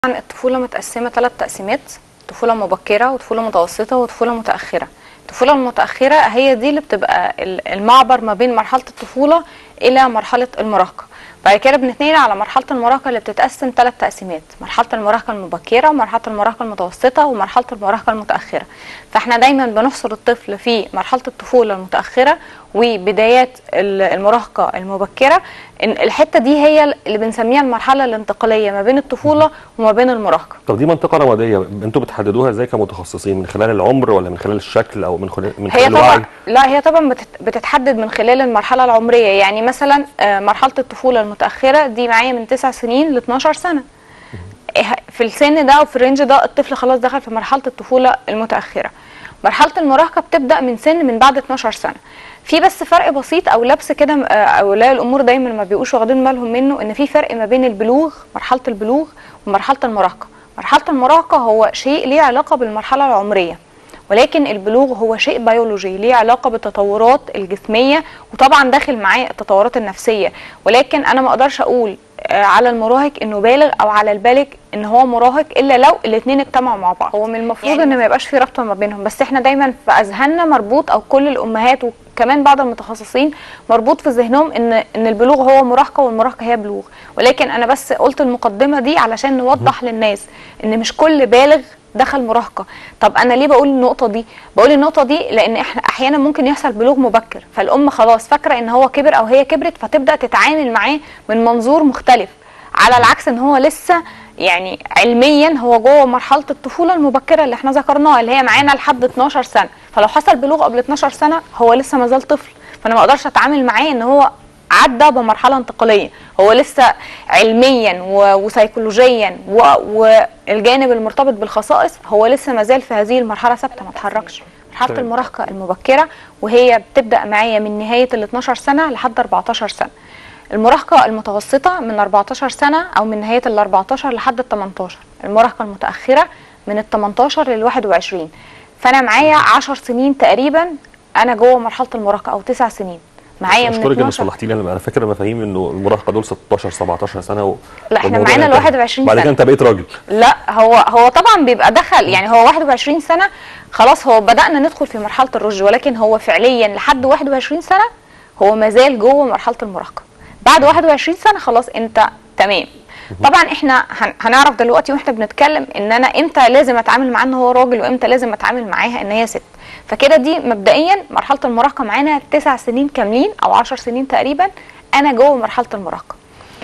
طبعا الطفولة متقسمة ثلاث تقسيمات طفولة مبكرة وطفولة متوسطة وطفولة متأخرة الطفولة المتأخرة هي دي اللي بتبقى ال- المعبر ما بين مرحلة الطفولة إلى مرحلة المراهقة بعد كده بنتنقل على مرحلة المراهقة اللي بتتقسم ثلاث تقسيمات مرحلة المراهقة المبكرة ومرحلة المراهقة المتوسطة ومرحلة المراهقة المتأخرة فاحنا دايما بنحصر الطفل في مرحلة الطفولة المتأخرة وبدايات ال- المراهقة المبكرة إن الحتة دي هي اللي بنسميها المرحلة الانتقالية ما بين الطفولة وما بين المراهقة طب دي منطقه رماديه انتوا بتحددوها ازاي كمتخصصين من خلال العمر ولا من خلال الشكل او من خلال من هي خلال الوعي طبعا لا هي طبعا بتت- بتتحدد من خلال المرحله العمريه يعني مثلا آه، مرحله الطفوله المتاخره دي معايا من 9 سنين ل 12 سنه إيه- في السن ده او في الرينج ده الطفل خلاص دخل في مرحله الطفوله المتاخره مرحله المراهقه بتبدا من سن من بعد 12 سنه في بس فرق بسيط او لبس كده آه، اولياء الامور دايما ما بيبقوش واخدين بالهم منه ان في فرق ما بين البلوغ مرحله البلوغ ومرحله المراهقه مرحله المراهقه هو شيء ليه علاقه بالمرحله العمريه ولكن البلوغ هو شيء بيولوجي ليه علاقه بالتطورات الجسميه وطبعا داخل معاه التطورات النفسيه ولكن انا ما اقدرش اقول آه، على المراهق انه بالغ او على البالغ ان هو مراهق الا لو الاثنين اجتمعوا مع بعض هو من المفروض يعني ان ما يبقاش في رابطه ما بينهم بس احنا دايما في اذهاننا مربوط او كل الامهات وكمان بعض المتخصصين مربوط في ذهنهم ان ان البلوغ هو مراهقه والمراهقه هي بلوغ ولكن انا بس قلت المقدمه دي علشان نوضح للناس ان مش كل بالغ دخل مراهقه طب انا ليه بقول النقطه دي بقول النقطه دي لان احنا احيانا ممكن يحصل بلوغ مبكر فالام خلاص فاكره ان هو كبر او هي كبرت فتبدا تتعامل معاه من منظور مختلف على العكس ان هو لسه يعني علميا هو جوه مرحله الطفوله المبكره اللي احنا ذكرناها اللي هي معانا لحد 12 سنه فلو حصل بلوغ قبل 12 سنه هو لسه ما زال طفل فانا ما اقدرش اتعامل معاه ان هو عدى بمرحله انتقاليه هو لسه علميا و- وسيكولوجيا و- والجانب المرتبط بالخصائص هو لسه ما زال في هذه المرحله ثابته ما اتحركش مرحله تمام. المراهقه المبكره وهي بتبدا معايا من نهايه ال 12 سنه لحد 14 سنه المراهقه المتوسطه من 14 سنه او من نهايه ال 14 لحد ال 18 المراهقه المتاخره من ال 18 لل 21 فانا معايا 10 سنين تقريبا انا جوه مرحله المراهقه او 9 سنين معايا من اشكرك انك 12 صلحتي لي انا أنا فاكر مفاهيم انه المراهقه دول 16 17 سنه و... لا، إحنا والموضوع معانا ال انتهى. 21 بعد سنة. كده انت بقيت راجل لا هو هو طبعا بيبقى دخل يعني هو 21 سنه خلاص هو بدانا ندخل في مرحله الرشد ولكن هو فعليا لحد 21 سنه هو ما زال جوه مرحله المراهقه بعد 21 سنه خلاص انت تمام طبعا احنا هن- هنعرف دلوقتي واحنا بنتكلم ان انا امتى لازم اتعامل معاه ان هو راجل وامتى لازم اتعامل معاها ان هي ست فكده دي مبدئيا مرحله المراهقه معانا تسع سنين كاملين او 10 سنين تقريبا انا جوه مرحله المراهقه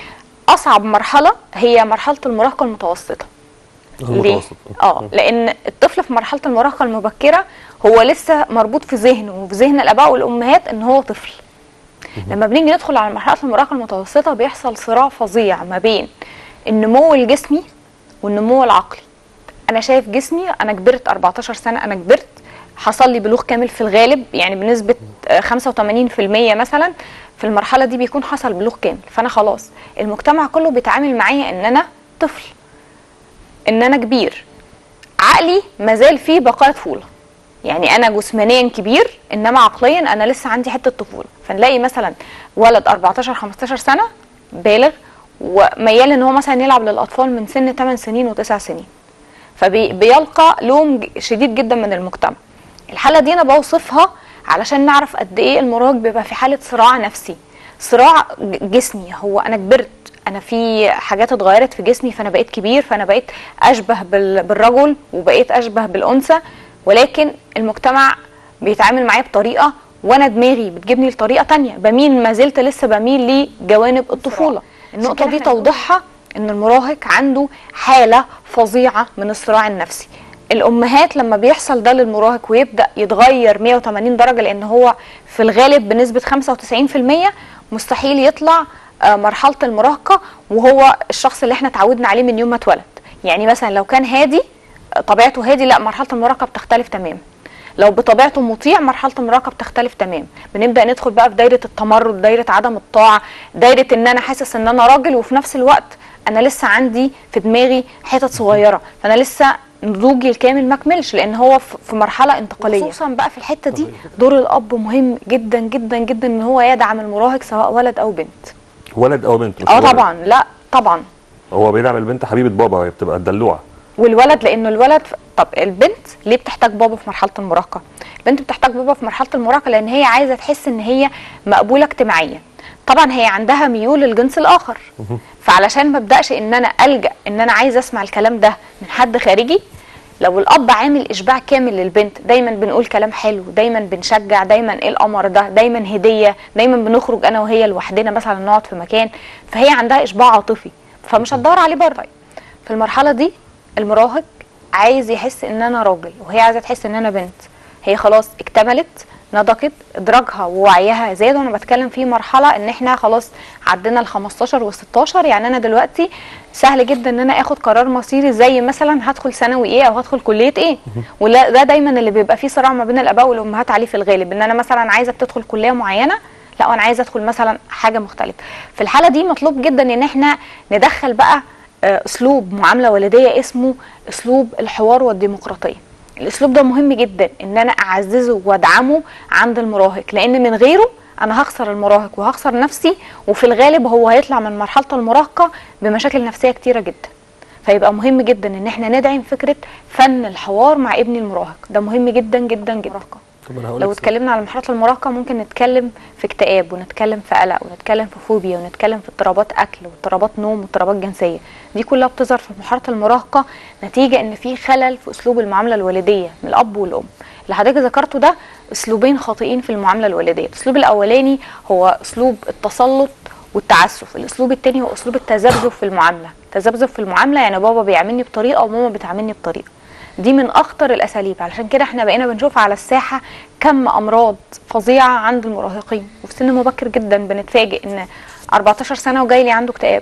اصعب مرحله هي مرحله المراهقه المتوسطه ليه؟ المتوسط. اه لان الطفل في مرحله المراهقه المبكره هو لسه مربوط في ذهنه وفي ذهن الاباء والامهات ان هو طفل لما بنيجي ندخل على مرحله المراهقه المتوسطه بيحصل صراع فظيع ما بين النمو الجسمي والنمو العقلي انا شايف جسمي انا كبرت 14 سنه انا كبرت حصل لي بلوغ كامل في الغالب يعني بنسبه آه، 85% مثلا في المرحله دي بيكون حصل بلوغ كامل فانا خلاص المجتمع كله بيتعامل معايا ان انا طفل ان انا كبير عقلي مازال فيه بقايا طفوله يعني انا جسمانيا كبير انما عقليا انا لسه عندي حته طفوله فنلاقي مثلا ولد 14 15 سنه بالغ وميال ان هو مثلا يلعب للاطفال من سن 8 سنين و9 سنين فبيلقى لوم ج- شديد جدا من المجتمع الحاله دي انا بوصفها علشان نعرف قد ايه المراهق بيبقى في حاله صراع نفسي صراع ج- جسمي هو انا كبرت انا في حاجات اتغيرت في جسمي فانا بقيت كبير فانا بقيت اشبه بال- بالرجل وبقيت اشبه بالانثى ولكن المجتمع بيتعامل معايا بطريقه وانا دماغي بتجيبني لطريقه تانية بميل ما زلت لسه بميل لجوانب الطفوله النقطه دي توضيحها ان المراهق عنده حاله فظيعه من الصراع النفسي الامهات لما بيحصل ده للمراهق ويبدا يتغير 180 درجه لان هو في الغالب بنسبه 95% مستحيل يطلع آه، مرحله المراهقه وهو الشخص اللي احنا اتعودنا عليه من يوم ما اتولد يعني مثلا لو كان هادي آه، طبيعته هادي لا مرحله المراهقه بتختلف تماما لو بطبيعته مطيع مرحله المراهقه بتختلف تماما بنبدا ندخل بقى في دايره التمرد دايره عدم الطاعه دايره ان انا حاسس ان انا راجل وفي نفس الوقت انا لسه عندي في دماغي حتت صغيره فانا لسه نضوجي الكامل ما كملش لان هو في في مرحله انتقاليه خصوصا بقى في الحته دي دور الاب مهم جدا جدا جدا ان هو يدعم المراهق سواء ولد او بنت ولد او بنت مش اه ولد. طبعا لا طبعا هو بيدعم البنت حبيبه بابا وهي بتبقى الدلوعه والولد لانه الولد طب البنت ليه بتحتاج بابا في مرحله المراهقه البنت بتحتاج بابا في مرحله المراهقه لان هي عايزه تحس ان هي مقبوله اجتماعيا طبعا هي عندها ميول للجنس الاخر فعلشان ما ابداش ان انا الجا ان انا عايزه اسمع الكلام ده من حد خارجي لو الاب عامل اشباع كامل للبنت دايما بنقول كلام حلو دايما بنشجع دايما ايه القمر ده دايما هديه دايما بنخرج انا وهي لوحدنا مثلا نقعد في مكان فهي عندها اشباع عاطفي فمش هتدور عليه بره في المرحله دي المراهق عايز يحس ان انا راجل وهي عايزه تحس ان انا بنت هي خلاص اكتملت نضجت ادراكها ووعيها زاد وانا بتكلم في مرحله ان احنا خلاص عدينا ال 15 وال 16 يعني انا دلوقتي سهل جدا ان انا اخد قرار مصيري زي مثلا هدخل ثانوي ايه او هدخل كليه ايه ولا ده دايما اللي بيبقى فيه صراع ما بين الاباء والامهات عليه في الغالب ان انا مثلا عايزه تدخل كليه معينه لا انا عايزه ادخل مثلا حاجه مختلفه في الحاله دي مطلوب جدا ان احنا ندخل بقى آه، اسلوب معامله والديه اسمه اسلوب الحوار والديمقراطيه الاسلوب ده مهم جدا ان انا اعززه وادعمه عند المراهق لان من غيره انا هخسر المراهق وهخسر نفسي وفي الغالب هو هيطلع من مرحله المراهقه بمشاكل نفسيه كتيره جدا فيبقى مهم جدا ان احنا ندعم فكره فن الحوار مع ابني المراهق ده مهم جدا جدا جدا طب انا هقول لو لك اتكلمنا على مرحله المراهقه ممكن نتكلم في اكتئاب ونتكلم في قلق ونتكلم في فوبيا ونتكلم في اضطرابات اكل واضطرابات نوم واضطرابات جنسيه دي كلها بتظهر في مرحله المراهقه نتيجه ان في خلل في اسلوب المعامله الوالديه من الاب والام اللي حضرتك ذكرته ده اسلوبين خاطئين في المعامله الوالديه الاسلوب الاولاني هو اسلوب التسلط والتعسف الاسلوب الثاني هو اسلوب التذبذب في المعامله التذبذب في المعامله يعني بابا بيعاملني بطريقه وماما بتعاملني بطريقه دي من اخطر الاساليب علشان كده احنا بقينا بنشوف على الساحه كم امراض فظيعه عند المراهقين وفي سن مبكر جدا بنتفاجئ ان 14 سنه وجاي لي عنده اكتئاب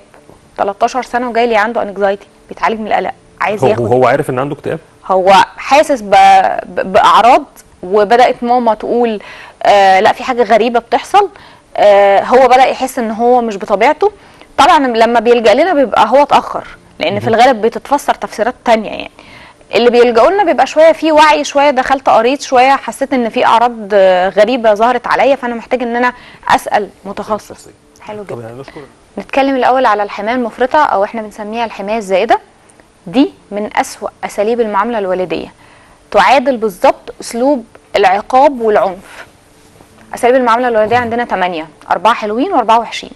13 سنه وجاي لي عنده انكزايتي بيتعالج من القلق عايز هو ياخد هو عارف ان عنده اكتئاب هو حاسس ب... ب... باعراض وبدات ماما تقول آه لا في حاجه غريبه بتحصل آه هو بدا يحس ان هو مش بطبيعته طبعا لما بيلجا لنا بيبقى هو اتاخر لان في الغالب بتتفسر تفسيرات تانية يعني اللي بيلجأوا لنا بيبقى شويه في وعي شويه دخلت قريت شويه حسيت ان في اعراض آه، غريبه ظهرت عليا فانا محتاج ان انا اسال متخصص حلو طب جدا يعني نشكر نتكلم الاول على الحمايه المفرطه او احنا بنسميها الحمايه الزائده دي من أسوأ اساليب المعامله الوالديه تعادل بالظبط اسلوب العقاب والعنف اساليب المعامله الوالديه عندنا 8 اربعه حلوين واربعه وحشين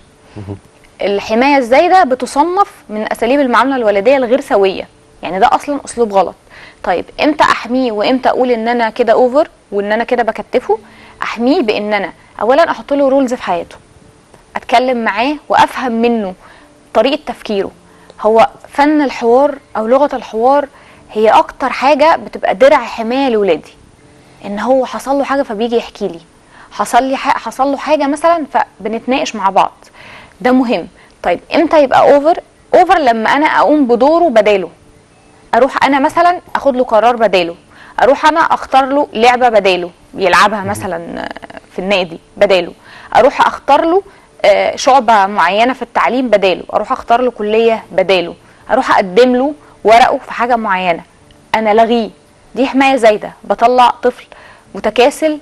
الحمايه الزايده بتصنف من اساليب المعامله الوالديه الغير سويه يعني ده اصلا اسلوب غلط طيب امتى احميه وامتى اقول ان انا كده اوفر وان انا كده بكتفه احميه بان انا اولا احط له رولز في حياته اتكلم معاه وافهم منه طريقه تفكيره هو فن الحوار او لغه الحوار هي اكتر حاجه بتبقى درع حمايه لاولادي ان هو حصل له حاجه فبيجي يحكي لي حصل لي ح... حصل له حاجه مثلا فبنتناقش مع بعض ده مهم طيب امتى يبقى اوفر اوفر لما انا اقوم بدوره بداله اروح انا مثلا اخد له قرار بداله اروح انا اختار له لعبه بداله يلعبها مثلا في النادي بداله اروح اختار له آه، شعبه معينه في التعليم بداله اروح اختار له كليه بداله اروح اقدم له ورقه في حاجه معينه انا لغيه دي حمايه زايده بطلع طفل متكاسل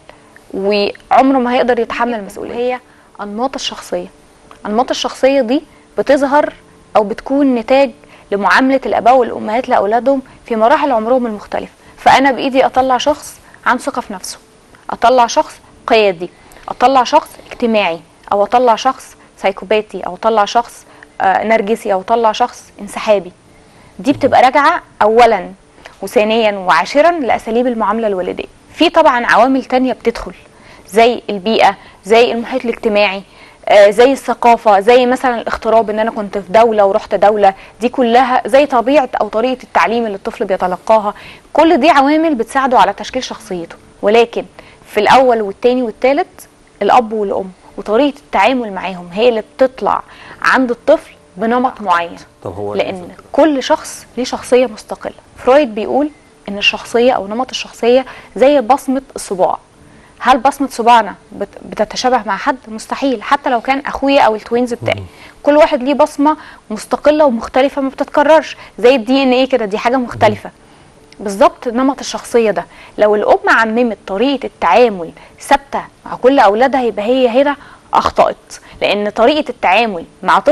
وعمره ما هيقدر يتحمل المسؤوليه هي انماط الشخصيه انماط الشخصيه دي بتظهر او بتكون نتاج لمعامله الاباء والامهات لاولادهم في مراحل عمرهم المختلفه فانا بايدي اطلع شخص عنده ثقه في نفسه اطلع شخص قيادي اطلع شخص اجتماعي او اطلع شخص سايكوباتي او اطلع شخص آه، نرجسي او اطلع شخص انسحابي دي بتبقى راجعه اولا وثانيا وعاشرا لاساليب المعامله الوالديه في طبعا عوامل تانية بتدخل زي البيئه زي المحيط الاجتماعي آه، زي الثقافه زي مثلا الاغتراب ان انا كنت في دوله ورحت دوله دي كلها زي طبيعه او طريقه التعليم اللي الطفل بيتلقاها كل دي عوامل بتساعده على تشكيل شخصيته ولكن في الاول والتاني والتالت الاب والام وطريقه التعامل معاهم هي اللي بتطلع عند الطفل بنمط معين طب هو لان كل شخص ليه شخصيه مستقله فرويد بيقول ان الشخصيه او نمط الشخصيه زي بصمه الصباع هل بصمه صباعنا بت- بتتشابه مع حد مستحيل حتى لو كان اخويا او التوينز بتاعي كل واحد ليه بصمه مستقله ومختلفه ما بتتكررش زي الدي ان ايه كده دي حاجه مختلفه بالظبط نمط الشخصيه ده لو الام عممت طريقه التعامل ثابته مع كل اولادها يبقى هي هنا اخطات لان طريقه التعامل مع طفل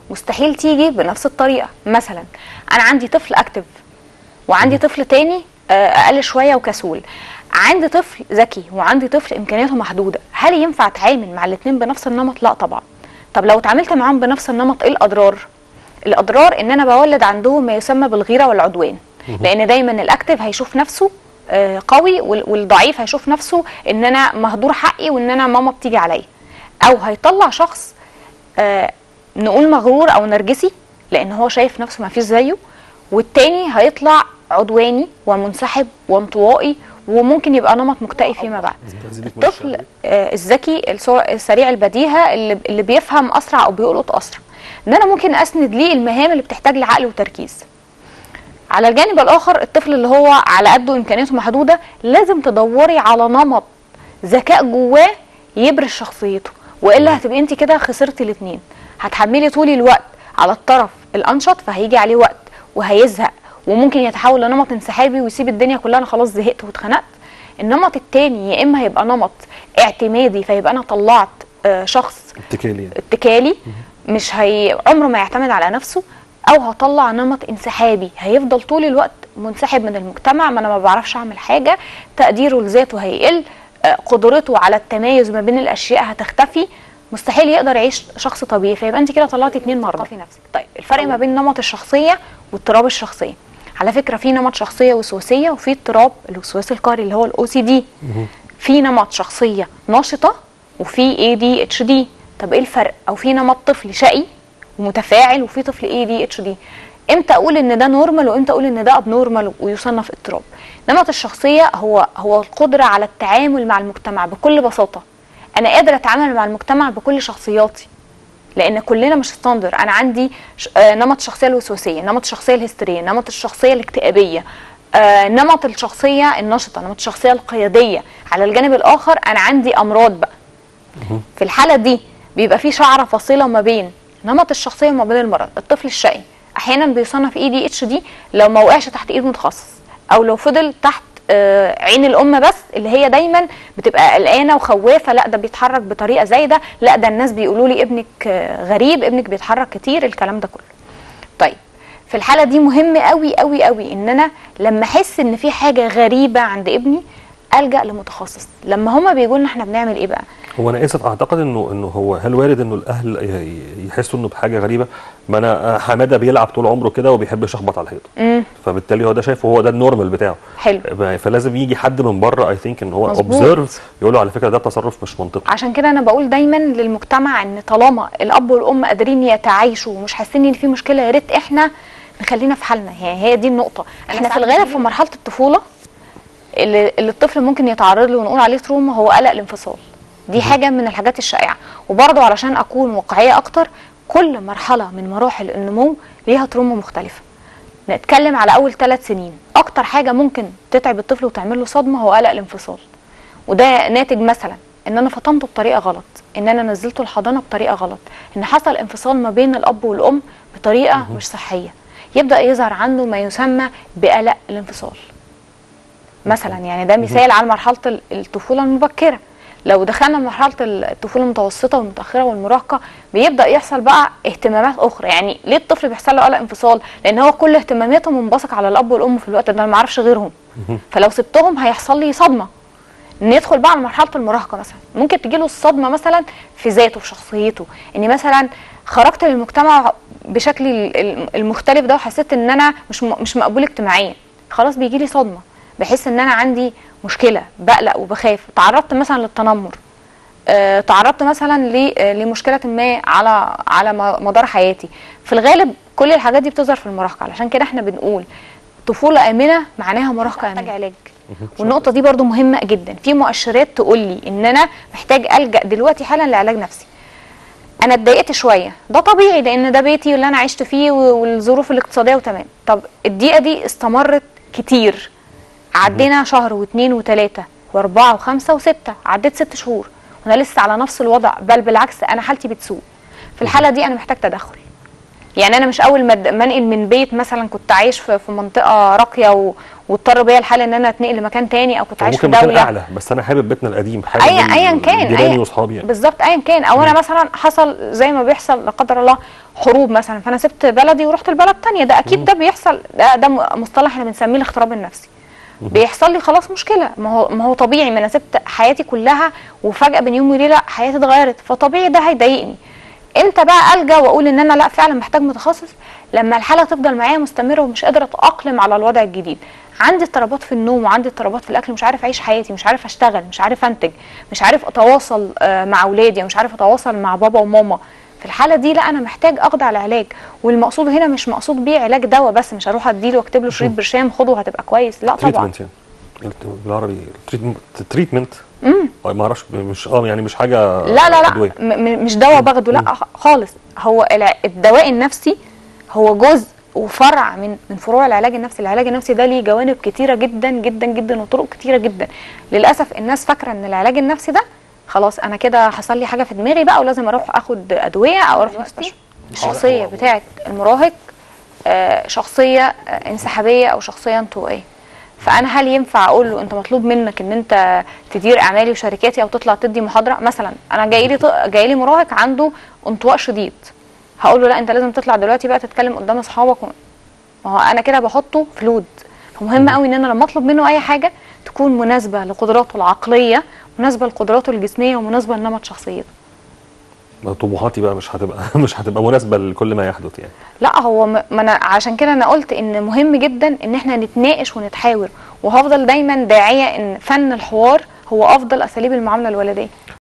مستحيل تيجي بنفس الطريقه مثلا انا عندي طفل اكتف وعندي طفل تاني آه، اقل شويه وكسول عندي طفل ذكي وعندي طفل امكانياته محدوده هل ينفع اتعامل مع الاثنين بنفس النمط لا طبعا طب لو اتعاملت معاهم بنفس النمط ايه الاضرار الاضرار ان انا بولد عندهم ما يسمى بالغيره والعدوان لان دايما الاكتف هيشوف نفسه آه، قوي وال- والضعيف هيشوف نفسه ان انا مهدور حقي وان انا ماما بتيجي عليا او هيطلع شخص آه، نقول مغرور او نرجسي لان هو شايف نفسه ما فيش زيه والتاني هيطلع عدواني ومنسحب وانطوائي وممكن يبقى نمط مكتئب فيما بعد الطفل آه، الذكي السر- السريع البديهه اللي, اللي بيفهم اسرع او بيلقط اسرع ان انا ممكن اسند ليه المهام اللي بتحتاج لعقل وتركيز على الجانب الاخر الطفل اللي هو على قده امكانياته محدوده لازم تدوري على نمط ذكاء جواه يبرز شخصيته والا هتبقي انت كده خسرتي الاثنين هتحملي طول الوقت على الطرف الانشط فهيجي عليه وقت وهيزهق وممكن يتحول لنمط انسحابي ويسيب الدنيا كلها انا خلاص زهقت واتخنقت النمط التاني يا اما هيبقى نمط اعتمادي فيبقى انا طلعت آه، شخص اتكالي يعني. اتكالي مش هي عمره ما يعتمد على نفسه او هطلع نمط انسحابي هيفضل طول الوقت منسحب من المجتمع ما انا ما بعرفش اعمل حاجه تقديره لذاته هيقل آه، قدرته على التمايز ما بين الاشياء هتختفي مستحيل يقدر يعيش شخص طبيعي فيبقى انت كده طلعتي اتنين مرضى في نفسك طيب الفرق ما بين نمط الشخصيه واضطراب الشخصيه على فكره في نمط شخصيه وسواسيه وفي اضطراب الوسواس القهري اللي هو الاو سي دي في نمط شخصيه ناشطه وفي اي دي اتش دي طب ايه الفرق او في نمط طفل شقي ومتفاعل وفي طفل اي دي اتش دي امتى اقول ان ده نورمال وامتى اقول ان ده اب نورمال ويصنف اضطراب نمط الشخصيه هو هو القدره على التعامل مع المجتمع بكل بساطه انا قادر اتعامل مع المجتمع بكل شخصياتي لان كلنا مش ستاندر انا عندي ش... آه نمط الشخصيه الوسواسيه نمط الشخصيه الهستيريه نمط الشخصيه الاكتئابيه آه نمط الشخصيه النشطه نمط الشخصيه القياديه على الجانب الاخر انا عندي امراض بقى في الحاله دي بيبقى في شعره فاصله ما بين نمط الشخصيه وما بين المرض الطفل الشقي احيانا بيصنف اي دي اتش دي لو ما وقعش تحت ايد متخصص او لو فضل تحت آه، عين الام بس اللي هي دايما بتبقى قلقانه وخوافه لا ده بيتحرك بطريقه زايده لا ده الناس بيقولوا لي ابنك آه، غريب ابنك بيتحرك كتير الكلام ده كله طيب في الحاله دي مهم قوي قوي قوي ان انا لما احس ان في حاجه غريبه عند ابني الجا لمتخصص لما هما بيجوا لنا احنا بنعمل ايه بقى هو انا اسف اعتقد انه انه هو هل وارد انه الاهل ي- يحسوا انه بحاجه غريبه ما انا آه، حماده بيلعب طول عمره كده وبيحب يشخبط على الحيط امم فبالتالي هو ده شايفه هو ده النورمال بتاعه حلو فلازم يجي حد من بره اي ثينك ان هو مظبوط. اوبزرف يقول له على فكره ده تصرف مش منطقي عشان كده انا بقول دايما للمجتمع ان طالما الاب والام قادرين يتعايشوا ومش حاسين ان في مشكله يا ريت احنا نخلينا في حالنا يعني هي دي النقطه احنا في الغالب في مرحله الطفوله اللي, اللي الطفل ممكن يتعرض له ونقول عليه تروما هو قلق الانفصال دي حاجه من الحاجات الشائعه وبرضه علشان اكون واقعيه اكتر كل مرحله من مراحل النمو ليها تروما مختلفه نتكلم على اول ثلاث سنين اكتر حاجه ممكن تتعب الطفل وتعمل له صدمه هو قلق الانفصال وده ناتج مثلا ان انا فطمته بطريقه غلط ان انا نزلته الحضانه بطريقه غلط ان حصل انفصال ما بين الاب والام بطريقه مش صحيه يبدا يظهر عنده ما يسمى بقلق الانفصال مثلا يعني ده مثال على مرحله ال- الطفوله المبكره لو دخلنا مرحله الطفوله المتوسطه والمتاخره والمراهقه بيبدا يحصل بقى اهتمامات اخرى يعني ليه الطفل بيحصل له قلق انفصال لان هو كل اهتماماته منبثق على الاب والام في الوقت ده انا ما اعرفش غيرهم فلو سبتهم هيحصل لي صدمه ندخل بقى على مرحله المراهقه مثلا ممكن تجيله الصدمه مثلا في ذاته في شخصيته اني مثلا خرجت للمجتمع بشكل ال- ال- المختلف ده وحسيت ان انا مش م- مش مقبول اجتماعيا خلاص بيجي لي صدمه بحس ان انا عندي مشكله بقلق وبخاف تعرضت مثلا للتنمر آه، تعرضت مثلا ل- آه، لمشكله ما على على م- مدار حياتي في الغالب كل الحاجات دي بتظهر في المراهقه علشان كده احنا بنقول طفوله امنه معناها مراهقه امنه علاج والنقطه دي برضو مهمه جدا في مؤشرات تقول لي ان انا محتاج الجا دلوقتي حالا لعلاج نفسي انا اتضايقت شويه ده طبيعي لان ده بيتي واللي انا عشت فيه و- والظروف الاقتصاديه وتمام طب الضيقه دي استمرت كتير عدينا شهر واثنين وثلاثه واربعه وخمسه وسته عديت ست شهور وانا لسه على نفس الوضع بل بالعكس انا حالتي بتسوء في الحاله دي انا محتاج تدخل يعني انا مش اول ما د- ما انقل من بيت مثلا كنت عايش في في منطقه راقيه و... واضطر بيا الحال ان انا اتنقل لمكان تاني او كنت عايش في ممكن مكان دوله اعلى بس انا حابب بيتنا القديم حابب ايا ال- ايا كان جيراني أيا- واصحابي يعني بالظبط ايا كان او انا مثلا حصل زي ما بيحصل لا قدر الله حروب مثلا فانا سبت بلدي ورحت البلد تانية ده اكيد ده بيحصل ده ده م- مصطلح احنا بنسميه الاغتراب النفسي بيحصل لي خلاص مشكله ما هو ما هو طبيعي ما انا سبت حياتي كلها وفجاه بين يوم وليله حياتي اتغيرت فطبيعي ده هيضايقني امتى بقى الجا واقول ان انا لا فعلا محتاج متخصص لما الحاله تفضل معايا مستمره ومش قادره اتاقلم على الوضع الجديد عندي اضطرابات في النوم وعندي اضطرابات في الاكل مش عارف اعيش حياتي مش عارف اشتغل مش عارف انتج مش عارف اتواصل آه، مع اولادي مش عارف اتواصل مع بابا وماما في الحاله دي لا انا محتاج اخضع لعلاج والمقصود هنا مش مقصود بيه علاج دواء بس مش هروح اديله واكتب له شريط برشام خده هتبقى كويس لا طبعا تريتمنت يعني الت- بالعربي تريتمنت ما اعرفش مش اه يعني مش حاجه لا لا لا أدوية. م- م- مش دواء باخده لا خ- خالص هو الع- الدواء النفسي هو جزء وفرع من من فروع العلاج النفسي العلاج النفسي ده ليه جوانب كتيره جدا جدا جدا وطرق كتيره جدا للاسف الناس فاكره ان العلاج النفسي ده خلاص انا كده حصل لي حاجه في دماغي بقى ولازم اروح اخد ادويه او اروح مستشفى الشخصيه بتاعه المراهق آه، شخصيه آه، انسحابيه او شخصيه انطوائيه فانا هل ينفع اقول له انت مطلوب منك ان انت تدير اعمالي وشركاتي او تطلع تدي محاضره مثلا انا جاي لي جاي لي مراهق عنده انطواء شديد هقول له لا انت لازم تطلع دلوقتي بقى تتكلم قدام اصحابك و- ما هو انا كده بحطه في لود فمهم قوي ان انا لما اطلب منه اي حاجه تكون مناسبه لقدراته العقليه مناسبه لقدراته الجسميه ومناسبه لنمط شخصيته طموحاتي بقى مش هتبقى مش هتبقى مناسبه لكل ما يحدث يعني لا هو م- ما انا عشان كده انا قلت ان مهم جدا ان احنا نتناقش ونتحاور وهفضل دايما داعيه ان فن الحوار هو افضل اساليب المعامله الوالديه